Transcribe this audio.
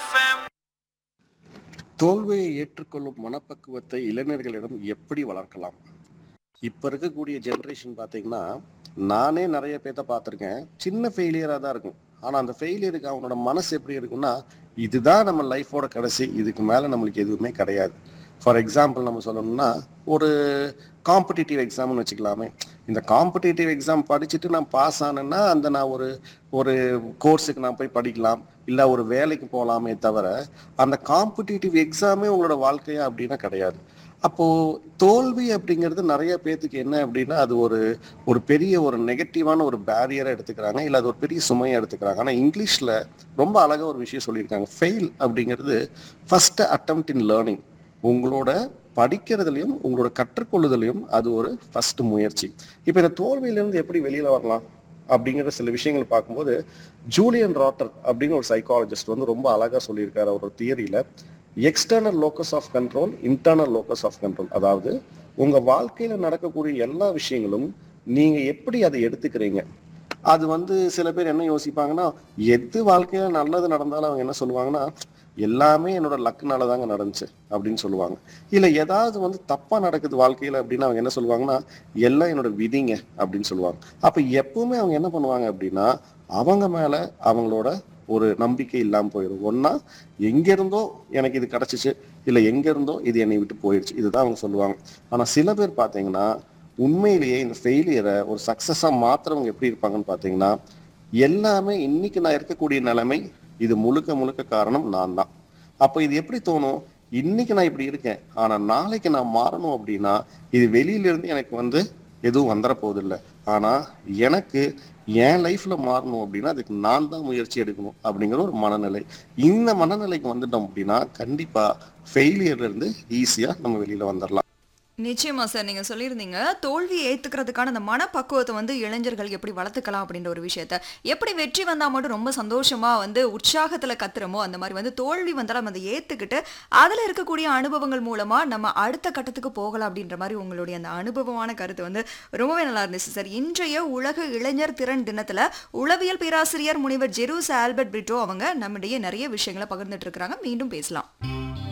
FM. தோல்வியை ஏற்றுக்கொள்ளும் மனப்பக்குவத்தை இளைஞர்களிடம் எப்படி வளர்க்கலாம் இப்போ இருக்கக்கூடிய ஜென்ரேஷன் பார்த்தீங்கன்னா நானே நிறைய பேர்த்த பார்த்துருக்கேன் சின்ன ஃபெயிலியராக தான் இருக்கும் ஆனால் அந்த ஃபெயிலியருக்கு அவனோட மனசு எப்படி இருக்கும்னா இதுதான் நம்ம லைஃபோட கடைசி இதுக்கு மேலே நம்மளுக்கு எதுவுமே கிடையாது ஃபார் எக்ஸாம்பிள் நம்ம சொல்லணும்னா ஒரு காம்படிட்டிவ் எக்ஸாம்னு வச்சுக்கலாமே இந்த காம்படிட்டிவ் எக்ஸாம் படிச்சுட்டு நான் பாஸ் ஆனேன்னா அந்த நான் ஒரு ஒரு கோர்ஸுக்கு நான் போய் படிக்கலாம் இல்லை ஒரு வேலைக்கு போகலாமே தவிர அந்த காம்படிட்டிவ் எக்ஸாமே உங்களோட வாழ்க்கையா அப்படின்னா கிடையாது அப்போ தோல்வி அப்படிங்கிறது நிறைய பேத்துக்கு என்ன அப்படின்னா அது ஒரு ஒரு பெரிய ஒரு நெகட்டிவான ஒரு பேரியரை எடுத்துக்கிறாங்க இல்லை அது ஒரு பெரிய சுமையை எடுத்துக்கிறாங்க ஆனால் இங்கிலீஷ்ல ரொம்ப அழகா ஒரு விஷயம் சொல்லியிருக்காங்க ஃபெயில் அப்படிங்கிறது ஃபர்ஸ்ட் அட்டம்ப்ட் இன் லேர்னிங் உங்களோட படிக்கிறதுலையும் உங்களோட கற்றுக்கொள்ளுதலையும் அது ஒரு ஃபர்ஸ்ட் முயற்சி இப்போ இந்த தோல்வியிலிருந்து எப்படி வெளியில வரலாம் அப்படிங்கிற சில விஷயங்கள் பார்க்கும்போது ஜூலியன் ராட்டர் அப்படின்னு ஒரு சைக்காலஜிஸ்ட் வந்து ரொம்ப அழகா சொல்லியிருக்காரு அவரோட தியரியில external locus of control internal locus of control அதாவது உங்க வாழ்க்கையில நடக்கக்கூடிய எல்லா விஷயங்களும் நீங்க எப்படி அதை எடுத்துக்கிறீங்க அது வந்து சில பேர் என்ன யோசிப்பாங்கன்னா எது வாழ்க்கையில நல்லது நடந்தாலும் அவங்க என்ன சொல்லுவாங்கன்னா எல்லாமே என்னோட லக்குனால தாங்க நடந்துச்சு அப்படின்னு சொல்லுவாங்க இல்ல ஏதாவது வந்து தப்பா நடக்குது வாழ்க்கையில அப்படின்னு அவங்க என்ன சொல்லுவாங்கன்னா எல்லாம் என்னோட விதிங்க அப்படின்னு சொல்லுவாங்க அப்ப எப்பவுமே அவங்க என்ன பண்ணுவாங்க அப்படின்னா அவங்க மேல அவங்களோட ஒரு நம்பிக்கை இல்லாம போயிடும் ஒன்னா எங்க இருந்தோ எனக்கு இது கிடைச்சிச்சு இல்ல எங்க இருந்தோ இது என்னை விட்டு போயிடுச்சு இதுதான் அவங்க சொல்லுவாங்க ஆனா சில பேர் பாத்தீங்கன்னா உண்மையிலேயே இந்த ஃபெயிலியரை ஒரு சக்சஸா மாத்துறவங்க எப்படி இருப்பாங்கன்னு பாத்தீங்கன்னா எல்லாமே இன்னைக்கு நான் இருக்கக்கூடிய நிலைமை இது முழுக்க முழுக்க காரணம் நான் தான் அப்போ இது எப்படி தோணும் இன்னைக்கு நான் இப்படி இருக்கேன் ஆனா நாளைக்கு நான் மாறணும் அப்படின்னா இது வெளியில இருந்து எனக்கு வந்து எதுவும் வந்துட போகுது இல்லை ஆனா எனக்கு என் லைஃப்ல மாறணும் அப்படின்னா அதுக்கு நான் தான் முயற்சி எடுக்கணும் அப்படிங்கிற ஒரு மனநிலை இந்த மனநிலைக்கு வந்துட்டோம் அப்படின்னா கண்டிப்பா ஃபெயிலியர்ல இருந்து ஈஸியா நம்ம வெளியில வந்துடலாம் நிச்சயமா சார் நீங்க சொல்லியிருந்தீங்க தோல்வியை ஏத்துக்கிறதுக்கான அந்த மனப்பக்குவத்தை வந்து இளைஞர்கள் எப்படி வளர்த்துக்கலாம் அப்படின்ற ஒரு விஷயத்த எப்படி வெற்றி வந்தா மட்டும் ரொம்ப சந்தோஷமா வந்து உற்சாகத்துல கத்துறமோ அந்த மாதிரி வந்து தோல்வி வந்தாலும் நம்ம அதை ஏத்துக்கிட்டு அதுல இருக்கக்கூடிய அனுபவங்கள் மூலமா நம்ம அடுத்த கட்டத்துக்கு போகலாம் அப்படின்ற மாதிரி உங்களுடைய அந்த அனுபவமான கருத்து வந்து ரொம்பவே நல்லா இருந்துச்சு சார் இன்றைய உலக இளைஞர் திறன் தினத்துல உளவியல் பேராசிரியர் முனைவர் ஜெரூஸ் ஆல்பர்ட் பிரிட்டோ அவங்க நம்மிடையே நிறைய விஷயங்களை பகிர்ந்துட்டு இருக்கிறாங்க மீண்டும் பேசலாம்